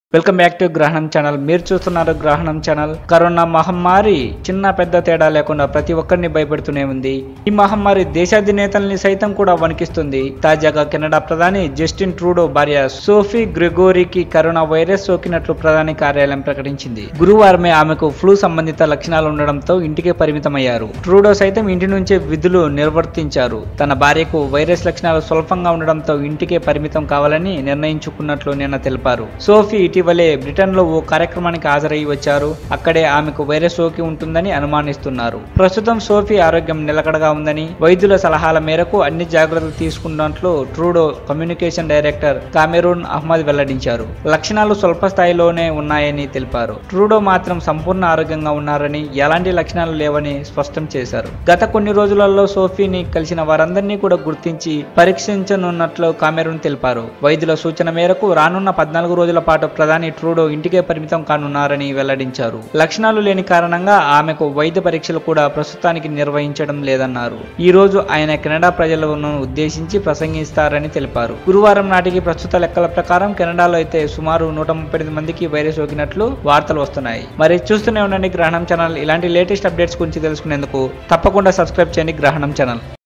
welcome back to Grahanam channel మీరు చూస్తున్నారు గ్రహణం ఛానల్ కరోనా మహమ్మారి చిన్న పెద్ద తేడా లేకుండా ప్రతి ఒక్కరిని భయపెడుతూనే ఉంది ఈ మహమ్మారి దేశాధినేతల్ని సైతం కూడా వణికిస్తుంది తాజాగా కెనడా ప్రధాని జస్టిన్ ట్రూడో భార్య సోఫీ గ్రెగోరీకి కరోనా వైరస్ సోకినట్లు ప్రధాని కార్యాలయం ప్రకటించింది గురువారమే ఆమెకు ఫ్లూ సంబంధిత లక్షణాలు ఉండడంతో ఇంటికే పరిమితమయ్యారు ట్రూడో సైతం ఇంటి నుంచే విధులు నిర్వర్తించారు తన భార్యకు వైరస్ లక్షణాలు స్వల్పంగా ఉండడంతో ఇంటికే పరిమితం కావాలని నిర్ణయించుకున్నట్లు నిన్న తెలిపారు సోఫీ ఇటీవలే బ్రిటన్ లో ఓ కార్యక్రమానికి హాజరై వచ్చారు అక్కడే ఆమెకు వైరస్ సోకి ఉంటుందని అనుమానిస్తున్నారు ప్రస్తుతం సోఫీ ఆరోగ్యం నిలకడగా ఉందని వైద్యుల సలహాల మేరకు అన్ని జాగ్రత్తలు తీసుకున్నట్లు Trudeau communication director Cameron Ahmed వెల్లడించారు లక్షణాలు స్వల్ప స్థాయిలోనే ఉన్నాయని తెలిపారు ట్రూడో మాత్రం సంపూర్ణ ఆరోగ్యంగా ఉన్నారని ఎలాంటి లక్షణాలు లేవని స్పష్టం చేశారు గత కొన్ని రోజులలో సోఫీని కలిసిన వారందరినీ కూడా గుర్తించి పరీక్షించనున్నట్లు కామెరూన్ తెలిపారు వైద్యుల సూచన మేరకు రానున్న పద్నాలుగు రోజుల పాటు ప్రధాని ట్రూడో ఇంటికే పరిమితం కానున్నారని వెల్లడించారు లక్షణాలు లేని కారణంగా ఆమెకు వైద్య పరీక్షలు కూడా ప్రస్తుతానికి నిర్వహించడం లేదన్నారు ఈ రోజు ఆయన కెనడా ప్రజలను ఉద్దేశించి ప్రసంగిస్తారని తెలిపారు గురువారం నాటికి ప్రస్తుత లెక్కల ప్రకారం కెనడాలో అయితే సుమారు నూట ముప్పై ఎనిమిది మందికి వైరస్ సోకినట్లు వార్తలు వస్తున్నాయి మరి చూస్తూనే ఉండండి గ్రహణం ఛానల్ ఇలాంటి లేటెస్ట్ అప్డేట్స్ గురించి తెలుసుకునేందుకు తప్పకుండా సబ్స్క్రైబ్ చేయండి గ్రహణం ఛానల్